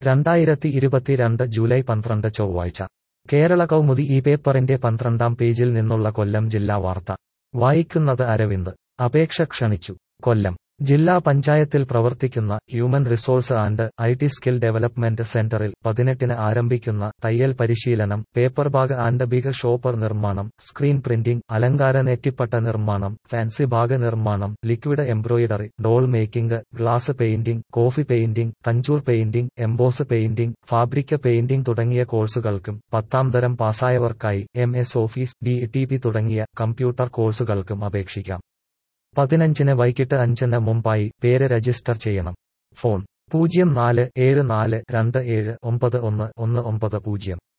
രണ്ടായിരത്തി ഇരുപത്തിരണ്ട് ജൂലൈ പന്ത്രണ്ട് ചൊവ്വാഴ്ച കേരള കൗമുദി ഈ പേപ്പറിന്റെ പന്ത്രണ്ടാം പേജിൽ നിന്നുള്ള കൊല്ലം ജില്ലാ വാർത്ത വായിക്കുന്നത് അരവിന്ദ് അപേക്ഷ ക്ഷണിച്ചു കൊല്ലം ജില്ലാ പഞ്ചായത്തിൽ പ്രവർത്തിക്കുന്ന human resource and I T skill development സെന്ററിൽ പതിനെട്ടിന് ആരംഭിക്കുന്ന തയ്യൽ പരിശീലനം paper bag and big shopper നിർമ്മാണം സ്ക്രീൻ പ്രിന്റിംഗ് അലങ്കാര നെറ്റിപ്പട്ട നിർമ്മാണം ഫാൻസി ബാഗ് നിർമ്മാണം liquid embroidery doll making glass painting coffee painting Tanjore painting emboss painting fabric painting തുടങ്ങിയ കോഴ്സുകൾക്കും പത്താം തരം പാസ്സായവർക്കായി M S office D T P തുടങ്ങിയ കമ്പ്യൂട്ടർ കോഴ്സുകൾക്കും അപേക്ഷിക്കാം പതിനഞ്ചിന് വൈകിട്ട് അഞ്ചിന് മുമ്പായി പേര് രജിസ്റ്റർ ചെയ്യണം ഫോൺ പൂജ്യം നാല് ഏഴ് നാല് രണ്ട് ഏഴ് ഒമ്പത് ഒന്ന് ഒന്ന് ഒമ്പത് പൂജ്യം